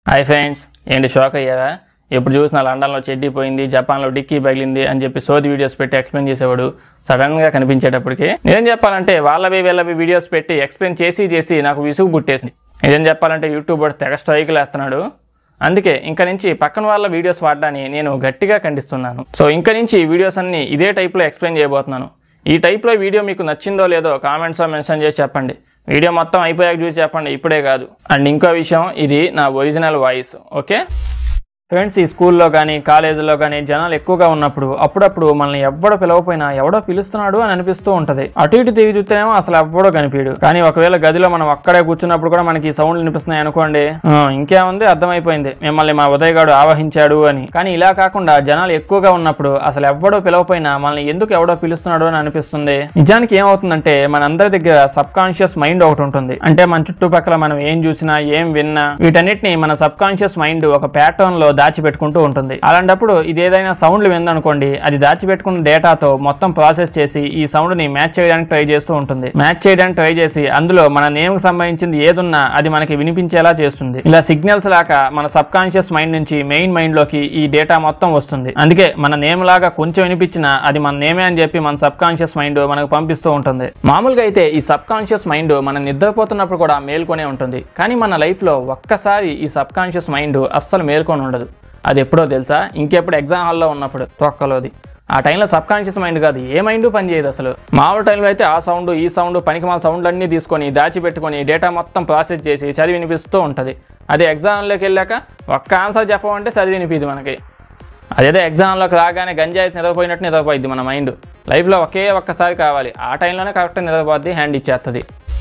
hi friends ఏంటి shock అయ్యారా ఎప్పుడు చూసినా లండన్లో చెడ్డీ పోయింది జపాన్లో డిక్కీ పగిలింది అని చెప్పి సోది వీడియోస్ పెట్టి ఎక్స్ప్లెయిన్ చేసేవాడు సడన్గా కనిపించేటప్పటికి నిజం చెప్పాలంటే వాళ్ళవి వీళ్ళవి వీడియోస్ పెట్టి ఎక్స్ప్లెయిన్ చేసి చేసి నాకు విసుగు పుట్టేసింది నిజం చెప్పాలంటే యూట్యూబ్ వాడు తెగ స్ట్రైకులు వేస్తున్నాడు అందుకే ఇంక నుంచి పక్కన వాళ్ళ వీడియోస్ వాడడాన్ని నేను గట్టిగా ఖండిస్తున్నాను సో ఇంక నుంచి ఈ వీడియోస్ అన్ని ఇదే టైప్లో ఎక్స్ప్లెయిన్ చేయబోతున్నాను ఈ టైప్లో వీడియో మీకు నచ్చిందో లేదో కామెంట్స్లో మెన్షన్ చేసి చెప్పండి వీడియో మొత్తం అయిపోయాక చూసి చెప్పండి ఇప్పుడే కాదు అండ్ ఇంకో విషయం ఇది నా ఒరిజినల్ వాయిస్ ఓకే ఫ్రెండ్స్ ఈ స్కూల్లో కానీ కాలేజీలో కానీ జనాలు ఎక్కువగా ఉన్నప్పుడు అప్పుడప్పుడు మనల్ని ఎవడో పిలవపోయినా ఎవడో పిలుస్తున్నాడు అని అనిపిస్తూ ఉంటది అటు ఇటు తిరిగి చూస్తేనేమో అసలు ఎవడో కనిపించడు కానీ ఒకవేళ గదిలో మనం అక్కడే కూర్చున్నప్పుడు కూడా మనకి సౌండ్లు వినిపిస్తున్నాయి అనుకోండి ఆ, ఇంకేముంది అర్థమైపోయింది మిమ్మల్ని మా ఉదయ్ గాడు ఆవహించాడు అని కానీ ఇలా కాకుండా జనాలు ఎక్కువగా ఉన్నప్పుడు అసలు ఎవడో పిలవపోయినా మనల్ని ఎందుకు ఎవడో పిలుస్తున్నాడు అని అనిపిస్తుంది నిజానికి ఏమవుతుందంటే మనందరి దగ్గర సబ్ కాన్షియస్ మైండ్ ఒకటి ఉంటుంది అంటే మన చుట్టుపక్కల మనం ఏం చూసినా ఏం విన్నా వీటన్నిటిని మన సబ్ కాన్షియస్ మైండ్ ఒక ప్యాటర్న్ లో దాచిపెట్టుకుంటూ ఉంటుంది అలాంటప్పుడు ఇది ఏదైనా సౌండ్లు విందనుకోండి అది దాచిపెట్టుకున్న డేటాతో మొత్తం ప్రాసెస్ చేసి ఈ సౌండ్ ని మ్యాచ్ చేయడానికి ట్రై చేస్తూ ఉంటుంది మ్యాచ్ చేయడానికి ట్రై చేసి అందులో మన నేమ్ కి సంబంధించింది ఏదున్నా అది మనకి వినిపించేలా చేస్తుంది ఇలా సిగ్నల్స్ లాగా మన సబ్ కాన్షియస్ మైండ్ నుంచి మెయిన్ మైండ్ లోకి ఈ డేటా మొత్తం వస్తుంది అందుకే మన నేమ్ లాగా కొంచెం వినిపించినా అది మన నేమే అని చెప్పి మన సబ్ కాన్షియస్ మైండ్ మనకు పంపిస్తూ ఉంటుంది మామూలుగా అయితే ఈ సబ్ కాన్షియస్ మైండ్ మనం నిద్రపోతున్నప్పుడు కూడా మేల్కొనే ఉంటుంది కానీ మన లైఫ్ లో ఒక్కసారి ఈ సబ్ కాన్షియస్ మైండ్ అస్సలు మేల్కొని ఉండదు అది ఎప్పుడో తెలుసా ఇంకెప్పుడు ఎగ్జామ్ హాల్లో ఉన్నప్పుడు తొక్కలోది ఆ టైంలో సబ్ కాన్షియస్ మైండ్ కాదు ఏ మైండ్ పనిచేయదు అసలు మామూలు టైంలో అయితే ఆ సౌండ్ ఈ సౌండ్ పనికిమాల సౌండ్ అన్నీ తీసుకొని దాచిపెట్టుకొని డేటా మొత్తం ప్రాసెస్ చేసి చదివి వినిపిస్తూ ఉంటుంది అదే ఎగ్జామ్లోకి వెళ్ళాక ఒక్క ఆన్సర్ చెప్పమంటే చదివి వినిపిది మనకి అదేదో ఎగ్జామ్లోకి రాగానే గంజాయి నిద్రపోయినట్టు నిద్రపోయింది మన మైండ్ లైఫ్లో ఒకే ఒక్కసారి కావాలి ఆ టైంలోనే కరెక్ట్గా నిద్రపోద్ది హ్యాండ్ ఇచ్చేస్తుంది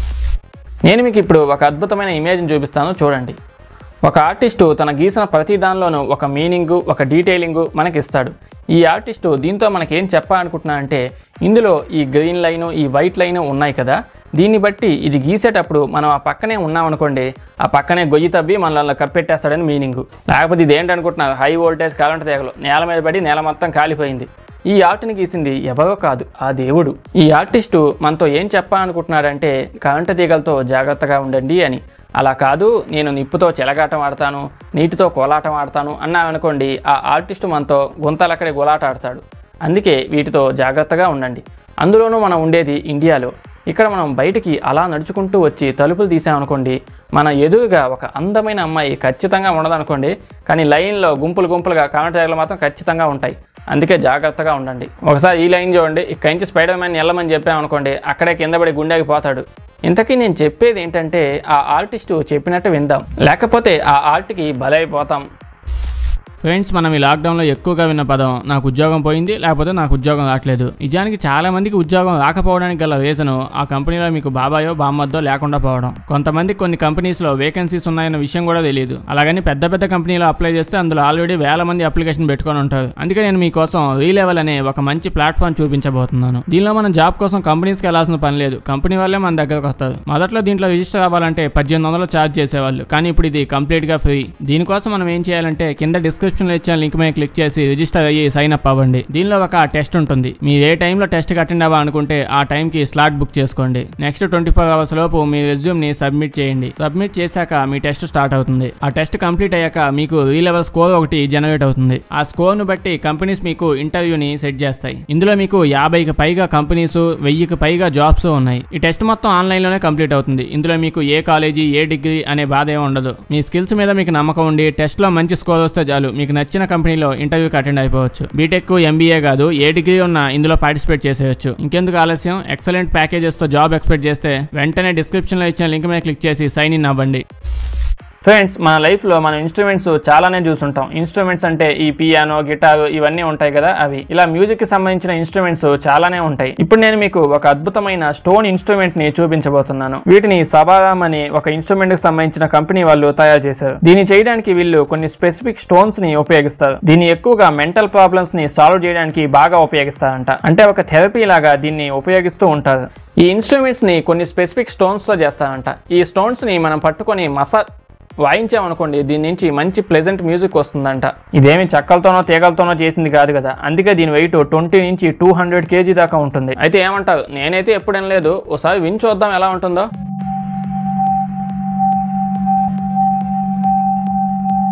నేను మీకు ఇప్పుడు ఒక అద్భుతమైన ఇమేజ్ని చూపిస్తాను చూడండి ఒక ఆర్టిస్టు తన గీసిన ప్రతి దానిలోనూ ఒక మీనింగ్ ఒక డీటెయిలింగ్ మనకి ఇస్తాడు ఈ ఆర్టిస్టు దీంతో మనకేం చెప్పాలనుకుంటున్నా అంటే ఇందులో ఈ గ్రీన్ లైన్ ఈ వైట్ లైన్ ఉన్నాయి కదా దీన్ని బట్టి ఇది గీసేటప్పుడు మనం ఆ పక్కనే ఉన్నామనుకోండి ఆ పక్కనే గొయ్యి తవ్వి మనల్ని కప్పెట్టేస్తాడని మీనింగ్ లేకపోతే ఇది ఏంటనుకుంటున్నారు హై వోల్టేజ్ కరెంట్ తీగలు నేల మీద పడి నేల మొత్తం కాలిపోయింది ఈ ఆర్ట్ని గీసింది ఎవరో కాదు ఆ దేవుడు ఈ ఆర్టిస్టు మనతో ఏం చెప్పాలనుకుంటున్నాడంటే కరెంటు తీగలతో జాగ్రత్తగా ఉండండి అని అలా కాదు నేను నిప్పుతో చెలగాటం ఆడతాను నీటితో కోలాటం ఆడతాను అన్నామనుకోండి ఆ ఆర్టిస్టు మనతో గుంతలక్కడే గోలాట ఆడతాడు అందుకే వీటితో జాగ్రత్తగా ఉండండి అందులోనూ మనం ఉండేది ఇండియాలో ఇక్కడ మనం బయటికి అలా నడుచుకుంటూ వచ్చి తలుపులు తీసామనుకోండి మన ఎదురుగా ఒక అందమైన అమ్మాయి ఖచ్చితంగా ఉండదనుకోండి కానీ లైన్లో గుంపులు గుంపులుగా కరెంట్ తీగలు మాత్రం ఖచ్చితంగా ఉంటాయి అందుకే జాగ్రత్తగా ఉండండి ఒకసారి ఈ లైన్ చూడండి ఇక్కడి నుంచి స్పైడర్ మ్యాన్ వెళ్ళమని చెప్పామనుకోండి అక్కడే కింద పడి గుండెకి పోతాడు ఇంతకీ నేను చెప్పేది ఏంటంటే ఆ ఆర్టిస్టు చెప్పినట్టు విందాం లేకపోతే ఆ ఆర్ట్కి బలైపోతాం ఫ్రెండ్స్ మనం ఈ లాక్డౌన్లో ఎక్కువగా విన్న పదం నాకు ఉద్యోగం పోయింది లేకపోతే నాకు ఉద్యోగం రావట్లేదు నిజానికి చాలా మందికి ఉద్యోగం రాకపోవడానికి గల రీజన్ ఆ కంపెనీలో మీకు బాబాయో బామ్మద్దో లేకుండా పోవడం కొంతమంది కొన్ని కంపెనీస్లో వేకెన్సీస్ ఉన్నాయన్న విషయం కూడా తెలియదు అలాగని పెద్ద పెద్ద కంపెనీలో అప్లై చేస్తే అందులో ఆల్రెడీ వేల మంది అప్లికేషన్ పెట్టుకొని ఉంటారు అందుకే నేను మీకోసం రీలెవెల్ అనే ఒక మంచి ప్లాట్ఫామ్ చూపించబోతున్నాను దీనిలో మనం జాబ్ కోసం కంపెనీస్కి వెళ్ళాల్సిన పని లేదు కంపెనీ వాళ్ళే మన దగ్గరకు వస్తారు మొదట్లో దీంట్లో రిజిస్టర్ అవ్వాలంటే పద్దెనిమిది వందలు ఛార్జ్ చేసేవాళ్ళు కానీ ఇప్పుడు ఇది కంప్లీట్గా ఫ్రీ దీనికోసం మనం ఏం చేయాలంటే కింద డిస్క్రిప్షన్లో ఇచ్చిన లింక్ మీద క్లిక్ చేసి రిజిస్టర్ అయ్యి సైన్ అప్ అవ్వండి దీనిలో ఒక టెస్ట్ ఉంటుంది మీరు ఏ టైంలో టెస్ట్కి అటెండ్ అవ్వాలనుకుంటే ఆ టైంకి స్లాట్ బుక్ చేసుకోండి నెక్స్ట్ ట్వంటీ ఫోర్ అవర్స్ లోపు మీ రెజ్యూమ్ ని సబ్మిట్ చేయండి సబ్మిట్ చేశాక మీ టెస్ట్ స్టార్ట్ అవుతుంది ఆ టెస్ట్ కంప్లీట్ అయ్యాక మీకు ఈ లెవెల్ స్కోర్ ఒకటి జనరేట్ అవుతుంది ఆ స్కోర్ ను బట్టి కంపెనీస్ మీకు ఇంటర్వ్యూని సెట్ చేస్తాయి ఇందులో మీకు యాభైకి పైగా కంపెనీస్ వెయ్యికి పైగా జాబ్స్ ఉన్నాయి ఈ టెస్ట్ మొత్తం ఆన్లైన్ లోనే కంప్లీట్ అవుతుంది ఇందులో మీకు ఏ కాలేజీ ఏ డిగ్రీ అనే బాధ ఏమి ఉండదు మీ స్కిల్స్ మీద మీకు నమ్మకం ఉండి టెస్ట్ లో మంచి స్కోర్ వస్తే చాలు మీకు నచ్చిన కంపెనీలో ఇంటర్వ్యూకి అటెండ్ అయిపోవచ్చు బీటెక్ ఎంబీఏ కాదు ఏ డిగ్రీ ఉన్నా ఇందులో పార్టిసిపేట్ చేసేయచ్చు ఇంకెందుకు ఆలస్యం ఎక్సలెంట్ ప్యాకేజెస్ తో జాబ్ ఎక్స్పెక్ట్ చేస్తే వెంటనే డిస్క్రిప్షన్ లో ఇచ్చిన లింక్ మీద క్లిక్ చేసి సైన్ ఇన్ అవ్వండి ఫ్రెండ్స్ మన లైఫ్లో మనం ఇన్స్ట్రుమెంట్స్ చాలానే చూసుంటాం ఇన్స్ట్రుమెంట్స్ అంటే ఈ పియానో గిటార్ ఇవన్నీ ఉంటాయి కదా అవి ఇలా మ్యూజిక్ కి సంబంధించిన ఇన్స్ట్రుమెంట్స్ చాలానే ఉంటాయి ఇప్పుడు నేను మీకు ఒక అద్భుతమైన స్టోన్ ఇన్స్ట్రుమెంట్ ని చూపించబోతున్నాను వీటిని సబారామ్ అని ఒక ఇన్స్ట్రుమెంట్ కి సంబంధించిన కంపెనీ వాళ్ళు తయారు చేశారు దీన్ని చేయడానికి వీళ్ళు కొన్ని స్పెసిఫిక్ స్టోన్స్ ని ఉపయోగిస్తారు దీన్ని ఎక్కువగా మెంటల్ ప్రాబ్లమ్స్ ని సాల్వ్ చేయడానికి బాగా ఉపయోగిస్తారంట అంటే ఒక థెరపీ లాగా దీన్ని ఉపయోగిస్తూ ఉంటారు ఈ ఇన్స్ట్రుమెంట్స్ ని కొన్ని స్పెసిఫిక్ స్టోన్స్ తో చేస్తారంట ఈ స్టోన్స్ ని మనం పట్టుకొని మసా వాయించామనుకోండి దీని నుంచి మంచి ప్లెజెంట్ మ్యూజిక్ వస్తుందంట ఇదేమి చెక్కలతోనో తీగలతోనో చేసింది కాదు కదా అందుకే దీని వెయిట్ ట్వంటీ నుంచి టూ హండ్రెడ్ కేజీ దాకా ఉంటుంది అయితే ఏమంటారు నేనైతే ఎప్పుడేం లేదు ఒకసారి విని చూద్దాం ఎలా ఉంటుందో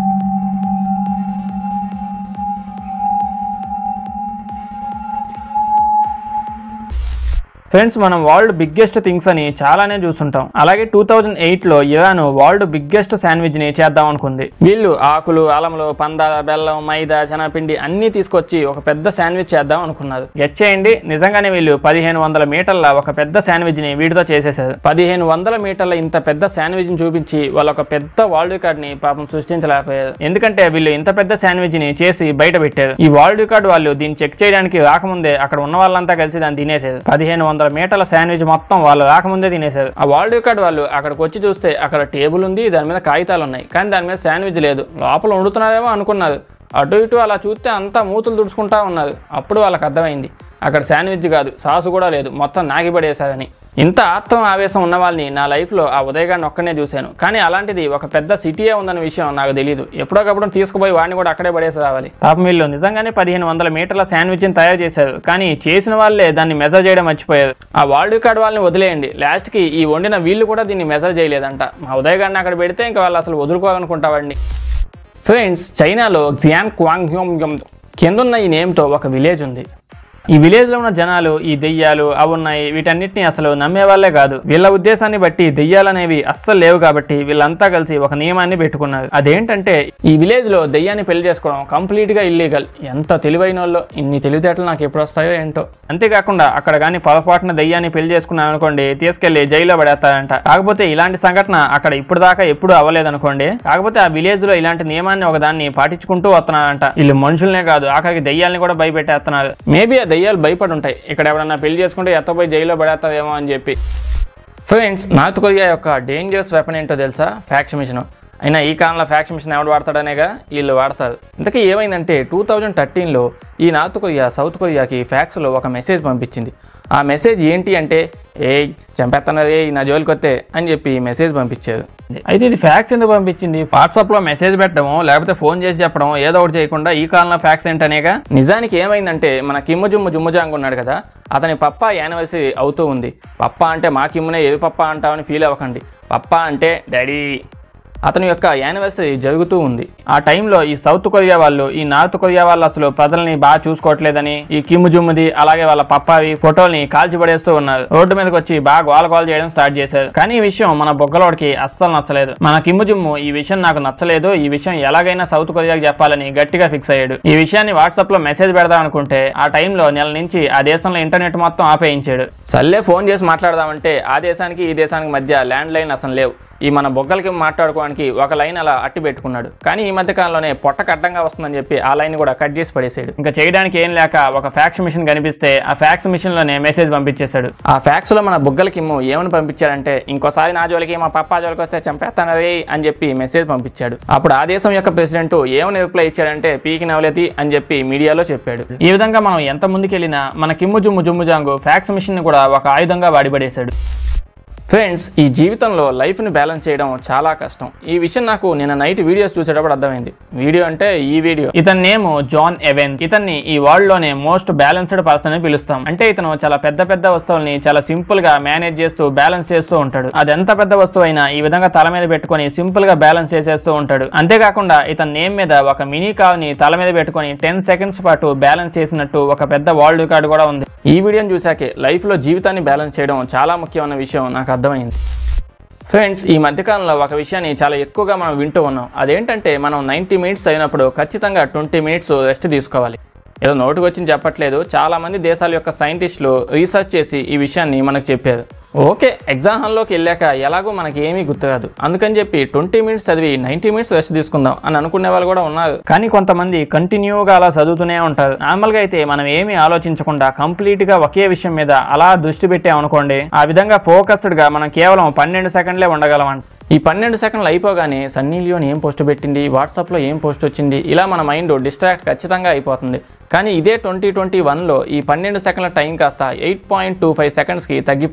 ఫ్రెండ్స్ మనం వరల్డ్ బిగ్గెస్ట్ థింగ్స్ అని చాలానే చూస్తుంటాం అలాగే టూ థౌజండ్ ఎయిట్ లో ఇరాన్ వరల్డ్ బిగ్గెస్ట్ శాండ్విచ్ ని చేద్దాం అనుకుంది వీళ్ళు ఆకులు అలంలో పంద బెల్లం మైదా శనగపిండి అన్ని తీసుకొచ్చి ఒక పెద్ద శాండ్విచ్ చేద్దాం అనుకున్నారు గెట్ చేయండి నిజంగానే వీళ్ళు పదిహేను వందల మీటర్ల ఒక పెద్ద శాండ్విచ్ ని వీటితో చేసేసారు పదిహేను వందల మీటర్ల ఇంత పెద్ద శాండ్విచ్ ని చూపించి వాళ్ళ ఒక పెద్ద వరల్డ్ రికార్డ్ ని పాపం సృష్టించలేకపోయారు ఎందుకంటే వీళ్ళు ఇంత పెద్ద శాండ్విచ్ ని చేసి బయట పెట్టారు ఈ వరల్డ్ రికార్డ్ వాళ్ళు దీన్ని చెక్ చేయడానికి రాకముందే అక్కడ ఉన్న వాళ్ళంతా కలిసి దాన్ని తినేసారు పదిహేను వందల మీటర్ల శాండ్విచ్ మొత్తం వాళ్ళు రాకముందే తినేసారు ఆ వరల్డ్ రికార్డ్ వాళ్ళు అక్కడికి వచ్చి చూస్తే అక్కడ టేబుల్ ఉంది దాని మీద కాగితాలు ఉన్నాయి కానీ దాని మీద శాండ్విచ్ లేదు లోపల వండుతున్నారేమో అనుకున్నారు అటు ఇటు అలా చూస్తే అంతా మూతులు తుడుచుకుంటా ఉన్నారు అప్పుడు వాళ్ళకి అర్థమైంది అక్కడ శాండ్విచ్ కాదు సాసు కూడా లేదు మొత్తం నాగిపడేశారని ఇంత ఆత్మ ఆవేశం ఉన్న వాళ్ళని నా లైఫ్లో ఆ ఉదయగాన్ని ఒక్కనే చూశాను కానీ అలాంటిది ఒక పెద్ద సిటీయే ఉందన్న విషయం నాకు తెలియదు ఎప్పుడోకప్పుడు తీసుకుపోయి వాడిని కూడా అక్కడే పడేసి రావాలి పాపం వీళ్ళు నిజంగానే పదిహేను వందల మీటర్ల శాండ్విచ్ని తయారు చేశారు కానీ చేసిన వాళ్ళే దాన్ని మెజర్ చేయడం మర్చిపోయారు ఆ వరల్డ్ రికార్డ్ వాళ్ళని వదిలేయండి లాస్ట్కి ఈ వండిన వీళ్ళు కూడా దీన్ని మెజర్ చేయలేదంట మా ఉదయగాన్ని అక్కడ పెడితే ఇంకా వాళ్ళు అసలు వదులుకోవాలనుకుంటా వాడిని ఫ్రెండ్స్ చైనాలో జియాన్ క్వాంగ్ హ్యోమ్ హ్యోమ్ కిందున్న ఈ నేమ్తో ఒక విలేజ్ ఉంది ఈ విలేజ్ లో ఉన్న జనాలు ఈ దెయ్యాలు అవి ఉన్నాయి వీటన్నిటిని అసలు నమ్మే వాళ్ళే కాదు వీళ్ళ ఉద్దేశాన్ని బట్టి దెయ్యాలు అనేవి అస్సలు లేవు కాబట్టి వీళ్ళంతా కలిసి ఒక నియమాన్ని పెట్టుకున్నారు అదేంటంటే ఈ విలేజ్ లో దెయ్యాన్ని పెళ్లి చేసుకోవడం కంప్లీట్ గా ఇల్లీగల్ ఎంత తెలివైన వాళ్ళు ఇన్ని తెలివితేటలు నాకు ఎప్పుడు వస్తాయో ఏంటో అంతేకాకుండా అక్కడ కానీ పొరపాటున దెయ్యాన్ని పెళ్లి చేసుకున్నాం అనుకోండి తీసుకెళ్లి జైల్లో పడేస్తారంట కాకపోతే ఇలాంటి సంఘటన అక్కడ ఇప్పుడు దాకా ఎప్పుడు అవ్వలేదనుకోండి కాకపోతే ఆ విలేజ్ లో ఇలాంటి నియమాన్ని ఒక దాన్ని పాటించుకుంటూ వస్తున్నారంట వీళ్ళు మనుషులనే కాదు ఆఖరికి దెయ్యాలని కూడా భయపెట్టేస్తున్నారు మేబీ ఆ దెయ్యాలు భయపడి ఉంటాయి ఇక్కడ ఎవడన్నా పెళ్లి చేసుకుంటే ఎత్తపోయి జైల్లో పడేస్తావేమో అని చెప్పి ఫ్రెండ్స్ నార్త్ కొరియా యొక్క డేంజరస్ వెపన్ ఏంటో తెలుసా ఫ్యాక్స్ మిషన్ అయినా ఈ కాలంలో ఫ్యాక్స్ మిషన్ ఎవడు వాడతాడనేగా వీళ్ళు వాడతారు ఇంతకీ ఏమైందంటే టూ థౌజండ్ థర్టీన్లో ఈ నార్త్ కొరియా సౌత్ కొరియాకి ఫ్యాక్స్లో ఒక మెసేజ్ పంపించింది ఆ మెసేజ్ ఏంటి అంటే ఏ చంపేస్తున్నదే నా జోలికి వస్తే అని చెప్పి మెసేజ్ పంపించారు అయితే ఇది ఫ్యాక్స్ ఎందుకు పంపించింది వాట్సాప్లో మెసేజ్ పెట్టడమో లేకపోతే ఫోన్ చేసి చెప్పడం ఏదో ఒకటి చేయకుండా ఈ కాలంలో ఫ్యాక్స్ ఏంటనేగా నిజానికి ఏమైందంటే మన కిమ్ము జుమ్ము జుమ్ముజాంగ్ ఉన్నాడు కదా అతని పప్పా యానివర్సరీ అవుతూ ఉంది పప్పా అంటే మా కిమ్మునే ఏది పప్పా అంటామని ఫీల్ అవ్వకండి పప్పా అంటే డాడీ అతని యొక్క యానివర్సరీ జరుగుతూ ఉంది ఆ టైంలో ఈ సౌత్ కొరియా వాళ్ళు ఈ నార్త్ కొరియా వాళ్ళు అసలు ప్రజల్ని బాగా చూసుకోవట్లేదని ఈ కిమ్ము జుమ్ముది అలాగే వాళ్ళ పప్పావి ఫోటోల్ని కాల్చి పడేస్తూ ఉన్నారు రోడ్డు మీదకి వచ్చి బాగా గోల గోల చేయడం స్టార్ట్ చేశారు కానీ ఈ విషయం మన బొగ్గలోడికి అస్సలు నచ్చలేదు మన కిమ్ము జుమ్ము ఈ విషయం నాకు నచ్చలేదు ఈ విషయం ఎలాగైనా సౌత్ కొరియాకి చెప్పాలని గట్టిగా ఫిక్స్ అయ్యాడు ఈ విషయాన్ని వాట్సాప్ లో మెసేజ్ పెడదాం అనుకుంటే ఆ టైంలో నెల నుంచి ఆ దేశంలో ఇంటర్నెట్ మొత్తం ఆపేయించాడు సర్లే ఫోన్ చేసి మాట్లాడదామంటే ఆ దేశానికి ఈ దేశానికి మధ్య ల్యాండ్ లైన్ అసలు లేవు ఈ మన బొగ్గలకి మాట్లాడుకోవడానికి ఒక లైన్ అలా అట్టి పెట్టుకున్నాడు కానీ ఈ మధ్య కాలంలోనే పొట్టకు అడ్డంగా వస్తుందని చెప్పి ఆ లైన్ కూడా కట్ చేసి పడేసాడు ఇంకా చేయడానికి ఏం లేక ఒక ఫ్యాక్స్ మిషన్ కనిపిస్తే ఆ ఫ్యాక్స్ మిషన్ లోనే మెసేజ్ పంపించేశాడు ఆ ఫ్యాక్స్ లో మన బుగ్గలకి ఏమని పంపించాడంటే ఇంకోసారి నా జోలికి మా పప్పా జోలికి వస్తే చంపేస్తానది అని చెప్పి మెసేజ్ పంపించాడు అప్పుడు ఆ దేశం యొక్క ప్రెసిడెంట్ ఏమని రిప్లై ఇచ్చాడంటే పీకి నవలేతి అని చెప్పి మీడియాలో చెప్పాడు ఈ విధంగా మనం ఎంత ముందుకెళ్ళినా మన కిమ్ము జుమ్ము జుమ్ము జాంగు ఫ్యాక్స్ మిషన్ ని కూడా ఒక ఆయుధంగా వాడిపడేశాడు ఫ్రెండ్స్ ఈ జీవితంలో లైఫ్ని బ్యాలెన్స్ చేయడం చాలా కష్టం ఈ విషయం నాకు నిన్న నైట్ వీడియోస్ చూసేటప్పుడు అర్థమైంది వీడియో అంటే ఈ వీడియో ఇతని నేమ్ జాన్ ఎవెన్ ఇతన్ని ఈ వరల్డ్ లోనే మోస్ట్ బ్యాలెన్స్డ్ పర్సన్ అని పిలుస్తాం అంటే ఇతను చాలా పెద్ద పెద్ద వస్తువుల్ని చాలా సింపుల్ గా మేనేజ్ చేస్తూ బ్యాలెన్స్ చేస్తూ ఉంటాడు అది ఎంత పెద్ద వస్తువు అయినా ఈ విధంగా తల మీద పెట్టుకొని సింపుల్ గా బ్యాలెన్స్ చేసేస్తూ ఉంటాడు అంతేకాకుండా ఇతని నేమ్ మీద ఒక మినీ కావ్ ని తల మీద పెట్టుకొని టెన్ సెకండ్స్ పాటు బ్యాలెన్స్ చేసినట్టు ఒక పెద్ద వరల్డ్ రికార్డు కూడా ఉంది ఈ వీడియోని చూసాకే లైఫ్ లో జీవితాన్ని బ్యాలెన్స్ చేయడం చాలా ముఖ్యమైన విషయం నాకు అర్థమైంది ఫ్రెండ్స్ ఈ మధ్యకాలంలో ఒక విషయాన్ని చాలా ఎక్కువగా మనం వింటూ ఉన్నాం అదేంటంటే మనం నైంటీ మినిట్స్ అయినప్పుడు ఖచ్చితంగా ట్వంటీ మినిట్స్ రెస్ట్ తీసుకోవాలి ఏదో నోటుకు వచ్చింది చెప్పట్లేదు చాలా మంది దేశాల యొక్క సైంటిస్టులు రీసెర్చ్ చేసి ఈ విషయాన్ని మనకు చెప్పారు ఓకే ఎగ్జామ్ హాల్లోకి వెళ్ళాక ఎలాగో మనకి ఏమీ గుర్తురాదు అందుకని చెప్పి ట్వంటీ మినిట్స్ చదివి నైంటీ మినిట్స్ రెస్ట్ తీసుకుందాం అని అనుకునే వాళ్ళు కూడా ఉన్నారు కానీ కొంతమంది కంటిన్యూగా అలా చదువుతూనే ఉంటారు నార్మల్గా అయితే మనం ఏమీ ఆలోచించకుండా కంప్లీట్ గా ఒకే విషయం మీద అలా దృష్టి పెట్టామనుకోండి ఆ విధంగా ఫోకస్డ్ గా మనం కేవలం పన్నెండు సెకండ్లే ఉండగలమంట ఈ పన్నెండు సెకండ్లు అయిపోగానే సన్నీ లియోన్ ఏం పోస్ట్ పెట్టింది వాట్సాప్లో ఏం పోస్ట్ వచ్చింది ఇలా మన మైండ్ డిస్ట్రాక్ట్ ఖచ్చితంగా అయిపోతుంది కానీ ఇదే ట్వంటీ ట్వంటీ వన్లో ఈ పన్నెండు సెకండ్ల టైం కాస్త ఎయిట్ పాయింట్ టూ ఫైవ్ సెకండ్స్కి తగ్గిపోయింది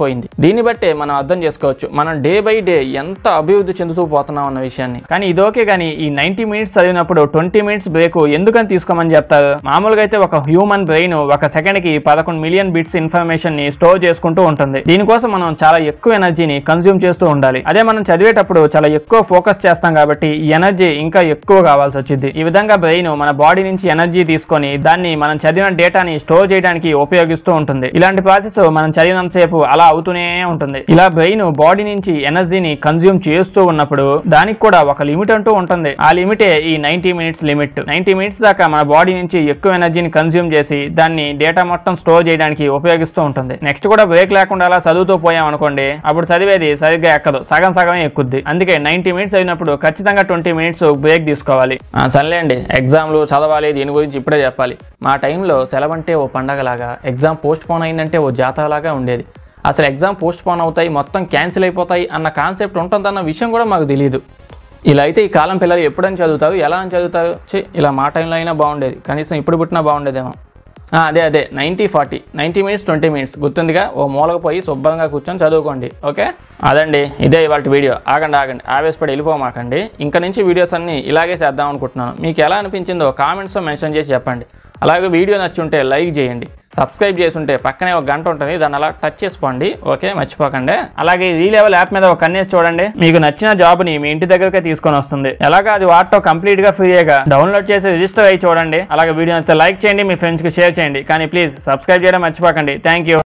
దీన్ని బట్టే మనం అర్థం చేసుకోవచ్చు మనం డే బై డే ఎంత అభివృద్ధి చెందుతూ పోతున్నాం అన్న విషయాన్ని కానీ ఇదోకే కానీ ఈ నైన్టీ మినిట్స్ చదివినప్పుడు ట్వంటీ మినిట్స్ బ్రేక్ ఎందుకని తీసుకోమని చెప్తారు మామూలుగా అయితే ఒక హ్యూమన్ బ్రెయిన్ ఒక సెకండ్ కి పదకొండు మిలియన్ బిట్స్ ఇన్ఫర్మేషన్ ని స్టోర్ చేసుకుంటూ ఉంటుంది దీనికోసం మనం చాలా ఎక్కువ ఎనర్జీని కన్జ్యూమ్ చేస్తూ ఉండాలి అదే మనం చదివేటప్పుడు చాలా ఎక్కువ ఫోకస్ చేస్తాం కాబట్టి ఈ ఎనర్జీ ఇంకా ఎక్కువ కావాల్సి వచ్చింది ఈ విధంగా బ్రెయిన్ మన బాడీ నుంచి ఎనర్జీ తీసుకొని దాన్ని మనం చదివిన డేటాని స్టోర్ చేయడానికి ఉపయోగిస్తూ ఉంటుంది ఇలాంటి ప్రాసెస్ మనం చదివినంతసేపు అలా అవుతూనే ఉంటుంది ఇలా బ్రెయిన్ బాడీ నుంచి ఎనర్జీని కన్జ్యూమ్ చేస్తూ ఉన్నప్పుడు దానికి కూడా ఒక లిమిట్ అంటూ ఉంటుంది ఆ లిమిటే ఈ ninety minutes limit ninety minutes దాకా మన బాడీ నుంచి ఎక్కువ ఎనర్జీని కన్జ్యూమ్ చేసి దాన్ని డేటా మొత్తం స్టోర్ చేయడానికి ఉపయోగిస్తూ ఉంటుంది నెక్స్ట్ కూడా బ్రేక్ లేకుండా అలా చదువుతూ పోయాం అనుకోండి అప్పుడు చదివేది సరిగ్గా ఎక్కదు సగం సగమే ఎక్కుద్ది అందుకే నైన్టీ మినిట్స్ అయినప్పుడు ఖచ్చితంగా ట్వంటీ మినిట్స్ బ్రేక్ తీసుకోవాలి ఆ, సర్లేండి ఎగ్జామ్లు చదవాలి దీని గురించి ఇప్పుడే చెప్పాలి మా టైంలో సెలవు అంటే ఓ పండగలాగా ఎగ్జామ్ పోస్ట్ పోన్ అయిందంటే ఓ జాతరలాగా ఉండేది అసలు ఎగ్జామ్ పోస్ట్ పోన్ అవుతాయి మొత్తం క్యాన్సిల్ అయిపోతాయి అన్న కాన్సెప్ట్ ఉంటుందన్న విషయం కూడా మాకు తెలియదు ఇలా అయితే ఈ కాలం పిల్లలు ఎప్పుడని చదువుతారు ఎలా అని చదువుతారు ఛీ ఇలా మా టైంలో అయినా బాగుండేది కనీసం ఇప్పుడు పుట్టినా బాగుండేదేమో ఆ, అదే అదే ninety forty ninety minutes twenty minutes గుర్తుందిగా ఓ మూలకు పోయి శుభ్రంగా కూర్చొని చదువుకోండి ఓకే అదండి ఇదే ఇవాళ వీడియో ఆగండి ఆగండి ఆవేశపడి వెళ్ళిపోమాకండి ఇంకా నుంచి వీడియోస్ అన్ని ఇలాగే చేద్దాం అనుకుంటున్నాను మీకు ఎలా అనిపించిందో కామెంట్స్లో మెన్షన్ చేసి చెప్పండి అలాగే వీడియో నచ్చుంటే లైక్ చేయండి సబ్స్క్రైబ్ చేసుంటే పక్కనే ఒక గంట ఉంటుంది దాన్ని అలా టచ్ చేసుకోండి ఓకే మర్చిపోకండి అలాగే ఈ లెవెల్ యాప్ మీద ఒక కన్నేసి చూడండి మీకు నచ్చిన జాబ్ ని మీ ఇంటి దగ్గరకే తీసుకొని వస్తుంది ఎలాగా అది వాటితో కంప్లీట్ గా ఫ్రీగా డౌన్లోడ్ చేసి రిజిస్టర్ అయ్యి చూడండి అలాగే వీడియో నచ్చితే లైక్ చేయండి మీ ఫ్రెండ్స్ కి షేర్ చేయండి కానీ ప్లీజ్ సబ్స్క్రైబ్ చేయడం మర్చిపోకండి థ్యాంక్ యూ